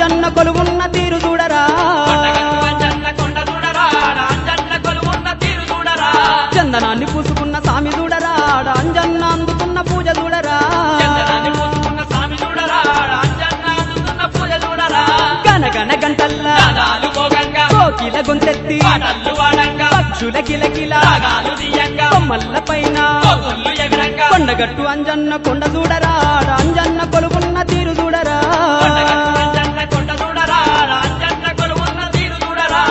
అంజన్న కొలువున్న తీరు చూడరా కొండగట్టు అంజన్న కొండ చూడరా అంజన్న కొలువున్న తీరు చూడరా చందనాన్ని పూసుకున్న సామి చూడరా ఆడ అంజన్న అందుకున్న పూజ చూడరా చందనాన్ని పూసుకున్న స్వామి చూడరా అంజన్న అందుకున్న పూజ చూడరా గనగన గంటల్లా నాదాలు భోగంగా కోకిల గొంతెత్తి పాటలు వాడంగా పక్షుల కిలకిల రాగాలు తీయంగా కొమ్మల్ల పైన కోతుళ్ళు ఎగరంగా కొండగట్టు అంజన్న కొండ చూడరా ఆడ అంజన్న కొలువున్న తీరు చూడరా కొండగట్టు అంజన్న కొండ చూడరా అంజన్న కొలువున్న తీరు చూడరా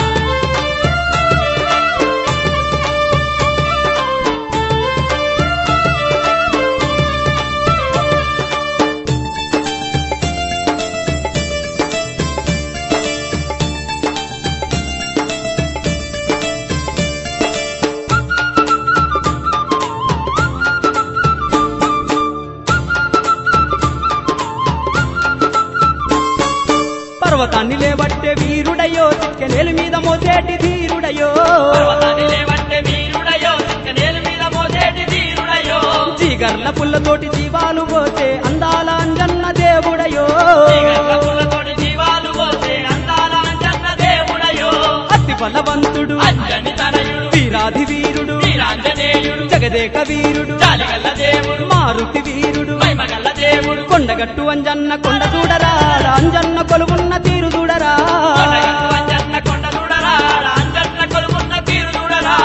పర్వతాన్ని లేబట్టే వీరుడయో చిక్కెనేలు మీద మోసేటి ధీరుడయో పర్వతాన్ని లేవంటే వీరుడయో నేల మీద మోసేటి వీరుడయో జీగర్ల పుల్లతోటి జీవాలు పోసే అందాల అంజన్న దేవుడయో తీగల పుల్లతోటి జీవాలు పోసే అందాల అంజన్న దేవుడయో అతి బలవంతుడు అంజని తనయుడు వీరాధి వీరుడు వీరాంజనేయుడు జగదేక వీరుడు జాలిగల్ల దేవుడు మారుతి వీరుడు మహిమగల్ల దేవుడు కొండగట్టు అంజన్న కొండ చూడరా అంజన్న కొలువున్న తీరు చూడరా కొండగట్టు అంజన్న కొండ చూడరా అంజన్న కొలుకున్న తీరు చూడరా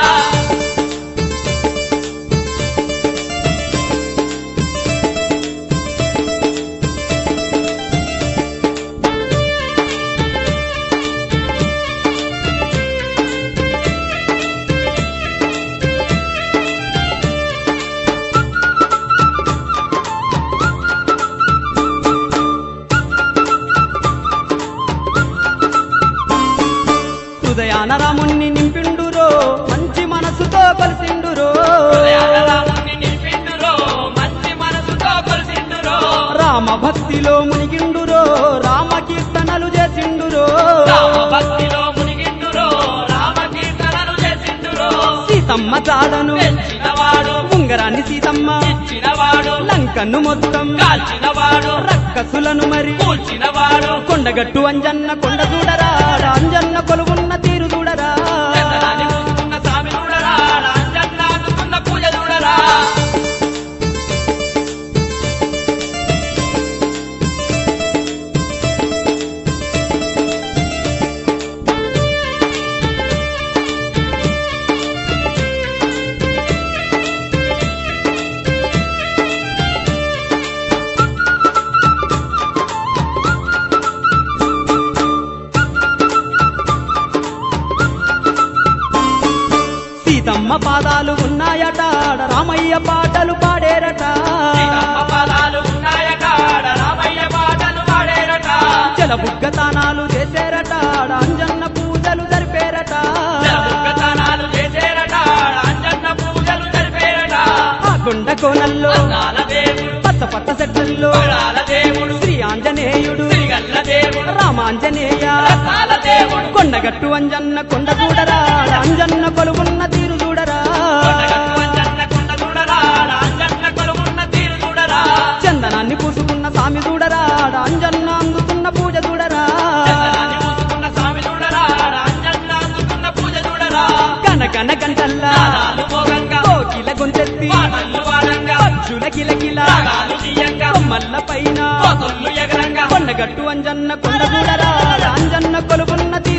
హృదయాన రాముణ్ణి నింపిండురో మంచి మనసుతో కలిసిండురో హృదయాల రాముణ్ణి నింపిండురో మంచి మనసుతో కొలిసిండురో రామ భక్తిలో మునిగిండురో రామ కీర్తనలు చేసిండురో రామ భక్తిలో మునిగిండురో రామ కీర్తనలు చేసిండురో సీతమ్మ జాడను పెంచినవాడు ఉంగరాన్ని సీతమ్మ ఇచ్చినవాడు లంకను మొత్తం కాల్చినవాడు రక్కసులను మరి కూల్చినవాడు కొండగట్టు అంజన్న కొండ చూడరా అంజన్న కొలువున్న తీరు చూడరా చందనాన్ని పూసుకున్న స్వామి చూడరా అంజన్న అందుకున్న పూజ చూడరా సీతమ్మ పాదాలు ఉన్నాయట ఆడ రామయ్య పాటలు పాడేరట సీతమ్మ పదాలు ఉన్నాయట ఆడ రామయ్య పాటలు పాడేరట జలబుగ్గ తానాలు చేసేరట ఆడ అంజన్న పూజలు జరిపేరట జలబుగ్గతనాలు చేసేరట ఆడ అంజన్న పూజలు జరిపేరట ఆ కొండ కోనల్లో అందాల దేవుడు పచ్చ పచ్చ చెట్లలో పడాల దేవుడు శ్రీ ఆంజనేయుడు శ్రీగల్ల దేవుడు రామాంజనేయ రసాల దేవుడు కొండగట్టు అంజన్న కొండ చూడరా అంజన్న కొలువున్న తీరు చూడరా కొండగట్టు అంజన్న కొండ చూడరా అంజన్న కొలువున్న తీరు చూడరా చందనాన్ని పూసుకున్న సామి చూడరా అంజన్న అందుకున్న పూజ చూడరా చందనాన్ని పూసుకున్న స్వామి చూడరా అంజన్న అందుకున్న పూజ చూడరా కనకన గంటల్లా నాదాలు భోగంగా కోకిల గొంతెత్తి పాటలు వాడంగా పక్షుల కిలకిల రాగాలు తీయంగా కొమ్మల్ల పైన కోతుళ్ళు ఎగరంగా కొండగట్టు అంజన్న కొండ చూడరా అంజన్న కొలువున్న